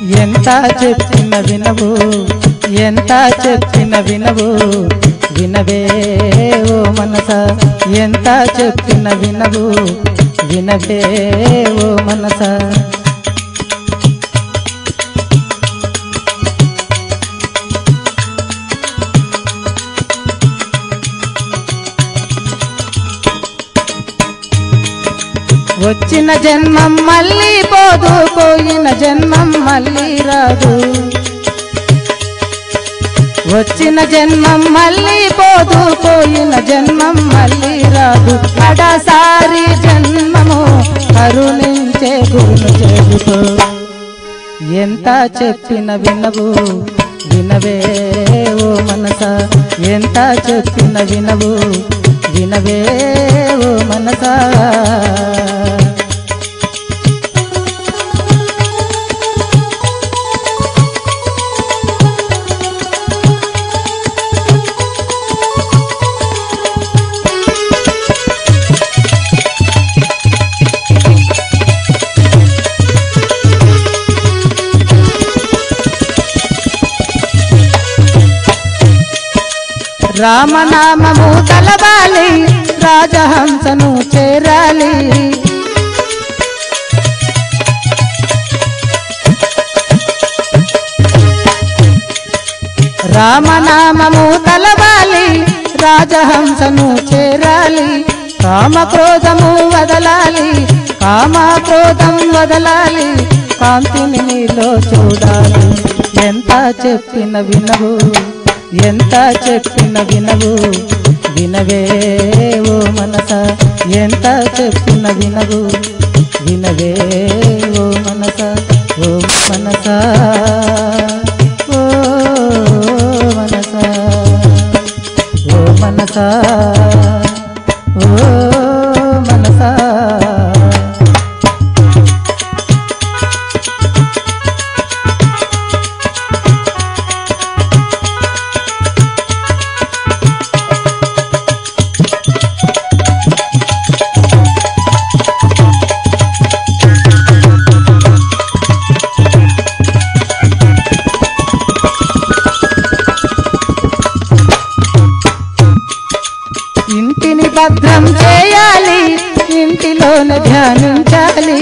ఎంత చెప్పిన వినవు ఎంత చెప్పిన వినవు వినవే ఓ మనస ఎంత చెప్పిన వినవు వినవే ఓ మనస వచ్చిన జన్మం మళ్ళీ పోదు పోయిన జన్మం మళ్ళీ రాదు వచ్చిన జన్మం మళ్ళీ పోదు పోయిన జన్మం మళ్ళీ రాదు కడసారి జన్మము కరుణించే గురును చెబుతూ ఎంత చెప్పిన వినవు వినవే ఓ మనస ఎంత చెప్పిన వినవు వినవే ఓ మనసా రామనామము తలవాలి రాజహంసను చేరాలి రామనామము తలవాలి రాజహంసను చేరాలి కామక్రోధము వదలాలి కామక్రోధం వదలాలి కాంతిని నీలో చూడాలి ఎంత చెప్పిన వినవు ఎంత చెప్పిన వినవు వినవే ఓ మనస ఎంత చెప్పిన వినవు వినవే ఓ మనస ఓ మనస ఓ మనస ఓ మనస ఓ మనస ఇంటిని భద్రం చేయాలి ఇంటిలోనే ధ్యానించాలి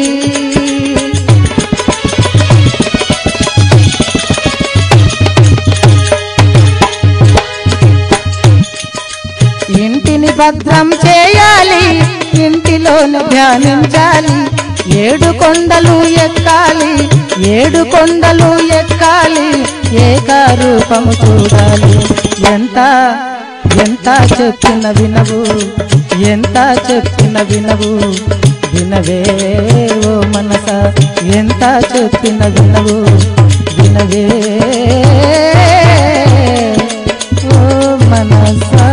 ఇంటిని భద్రం చేయాలి ఇంటిలోనే ధ్యానించాలి ఏడు కొండలు ఎక్కాలి ఏడు కొండలు ఎక్కాలి ఏకారూపము చూడాలి ఎంత ఎంత చెప్పిన వినవు ఎంత చెప్పిన వినవు వినవే ఓ మనస ఎంత చెప్పిన వినవు వినవే ఓ మనసా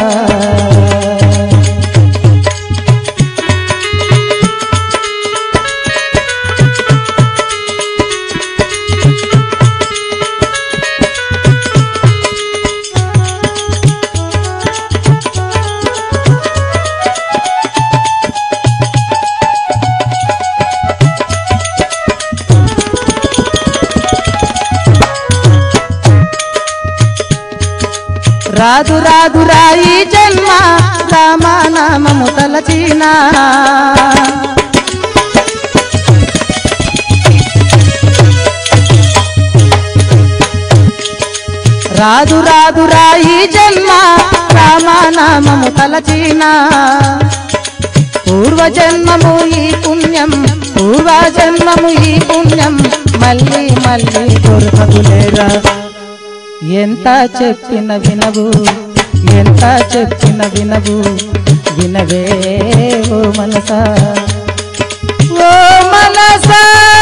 రాదు రాదు రాయి జన్మ రామనామము తలచినా రాదు రాదు రాయి జన్మ రామనామము తలచినా పూర్వజన్మము ఈ పుణ్యం పూర్వజన్మము ఈ పుణ్యం మళ్ళీ మళ్ళీ దొరకదులేరా ఎంత చెప్పిన వినవు ఎంత చెప్పిన వినవు వినవే ఓ మనసా ఓ మనసా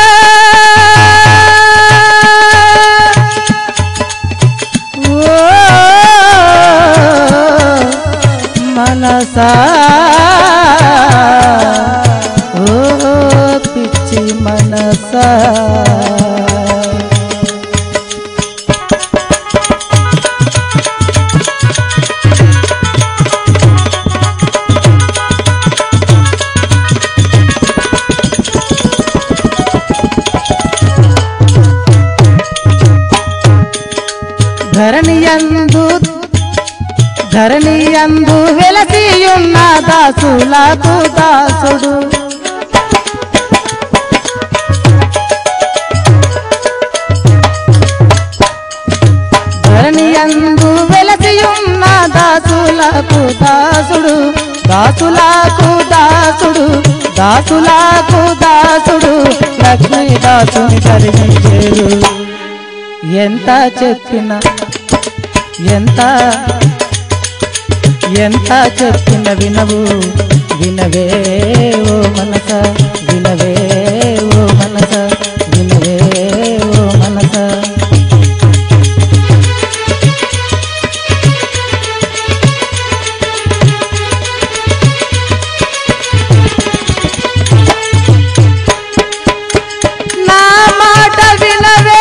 ఓ మనసా ఓ పిచ్చి మనసా ధరణి అందు వెలసియున్న దాసులకు దాసుడు ధరణి అందు వెలసియున్న దాసులకు దాసుడు దాసులకు దాసుడు దాసులకు దాసుడు లక్ష్మీ దాసుని కరిగించేరు ఎంత చెప్పిన ఎంత ఎంత చెప్పిన వినవు వినవే ఓ మనస వినవే ఓ మనస వినవే ఓ మనస నా మాట వినవే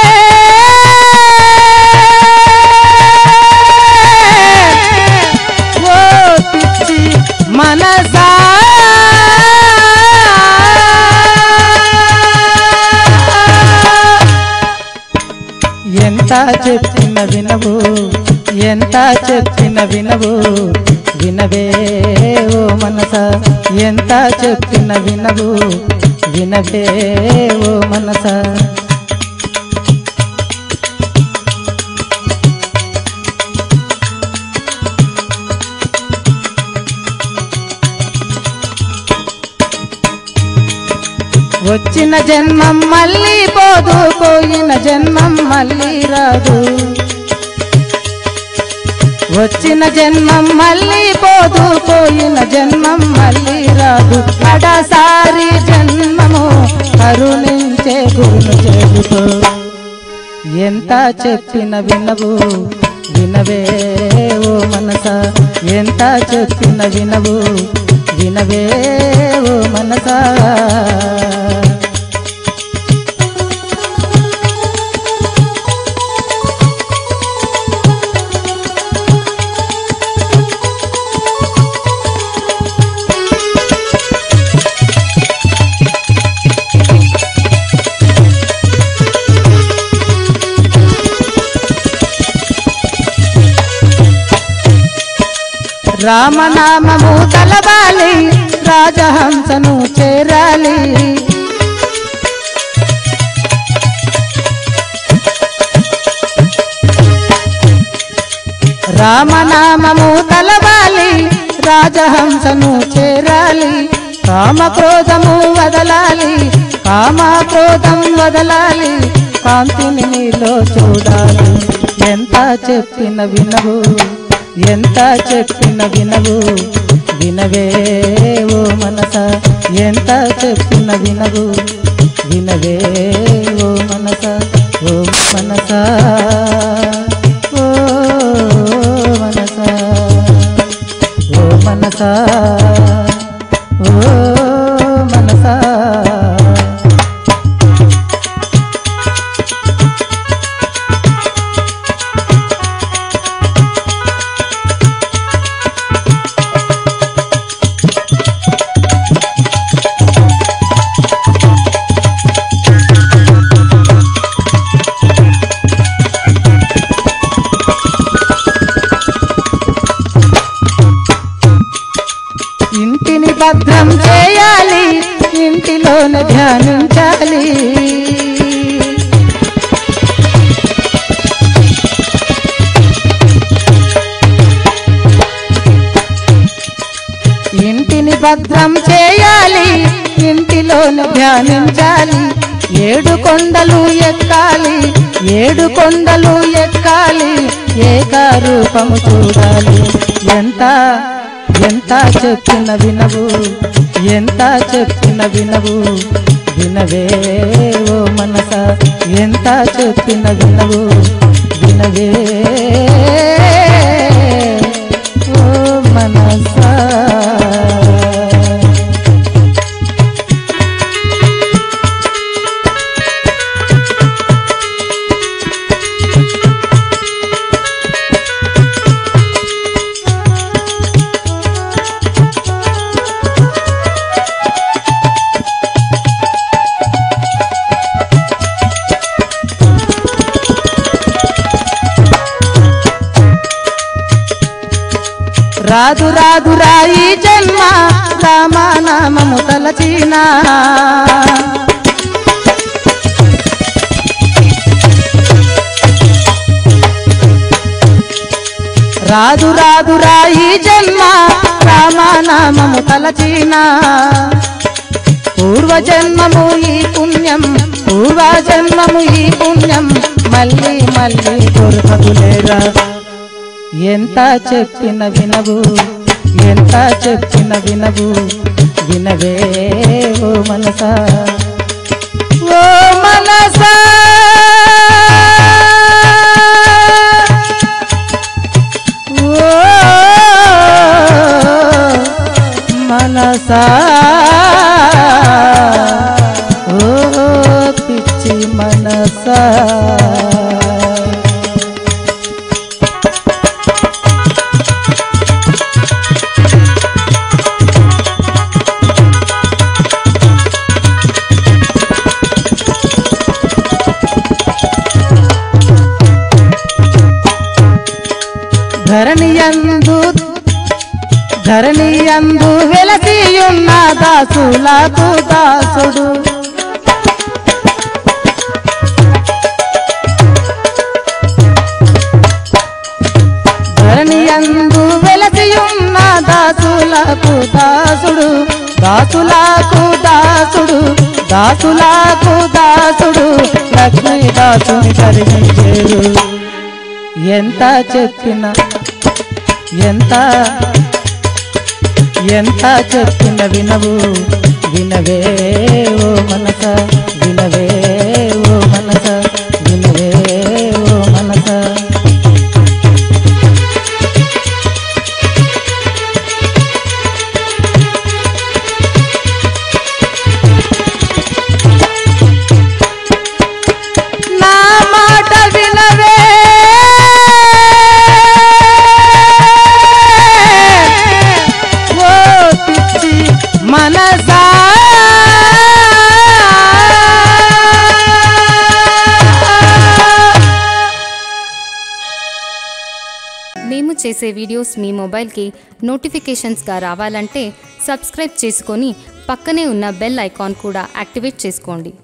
ఓ పిచ్చి మనసా ఎంత చెప్పిన వినవు ఎంత చెప్పిన వినవు వినవే ఓ మనస ఎంత చెప్పిన వినవు వినవే ఓ మనస వచ్చిన జన్మం మళ్ళీ పోదు పోయిన జన్మం మళ్ళీ రాదు వచ్చిన జన్మం మళ్ళీ పోదు పోయిన జన్మం మళ్ళీ రాదు కడసారి జన్మము కరుణించే గురును చెబుతూ ఎంత చెప్పిన వినవు వినవే ఓ మనస ఎంత చెప్పిన వినవు వినవే ఓ మనసా రామనామము తలవాలి రాజహంసను చేరాలి రామనామము తలవాలి రాజహంసను చేరాలి కామక్రోధము వదలాలి కామక్రోధం వదలాలి కాంతిని నీలో చూడాలి ఎంత చెప్పిన వినవు ఎంత చెప్పిన వినవు వినవే ఓ మనస ఎంత చెప్పిన వినవు వినవే ఓ మనస ఓ మనస ఓ మనస ఓ మనస ఓ మనస ఇంటిని భద్రం చేయాలి ఇంటిలోన ధ్యానించాలి ఇంటిని భద్రం చేయాలి ఇంటిలోన ధ్యానించాలి ఏడు కొండలు ఎక్కాలి ఏడు కొండలు ఎక్కాలి ఏకారూపము చూడాలి ఎంత ఎంత చెప్పిన వినవు ఎంత చెప్పిన వినవు వినవే ఓ మనస ఎంత చెప్పిన వినవు వినవే ఓ మనసా రాదు రాదు రాయి జన్మ రామనామము తలచినా రాదు రాదు రాయి జన్మ రామనామము తలచినా పూర్వజన్మము ఈ పుణ్యం పూర్వజన్మము ఈ పుణ్యం మళ్ళీ మళ్ళీ దొరకదులేరా ఎంత చెప్పిన వినవు ఎంత చెప్పిన వినవు వినవే ఓ మనసా ఓ మనసా ఓ మనసా ఓ పిచ్చి మనసా ధరణియందు ధరణియందు వెలసియున్న దాసులకు దాసుడు ధరణియందు వెలసియున్న దాసులకు దాసుడు దాసులకు దాసుడు దాసులకు దాసుడు లక్ష్మీ దాసుని కరిగించేరు ఎంత చెప్పిన ఎంత ఎంత చెప్పిన వినవు వినవే ఓ మనస వినవే ఓ మనస వినవే ఓ మనస నా మాట వినవే ఓ పిచ్చి మనసా మేము చేసే వీడియోస్ మీ మొబైల్కి నోటిఫికేషన్స్గా రావాలంటే సబ్స్క్రైబ్ చేసుకొని పక్కనే ఉన్న బెల్ ఐకాన్ కూడా యాక్టివేట్ చేసుకోండి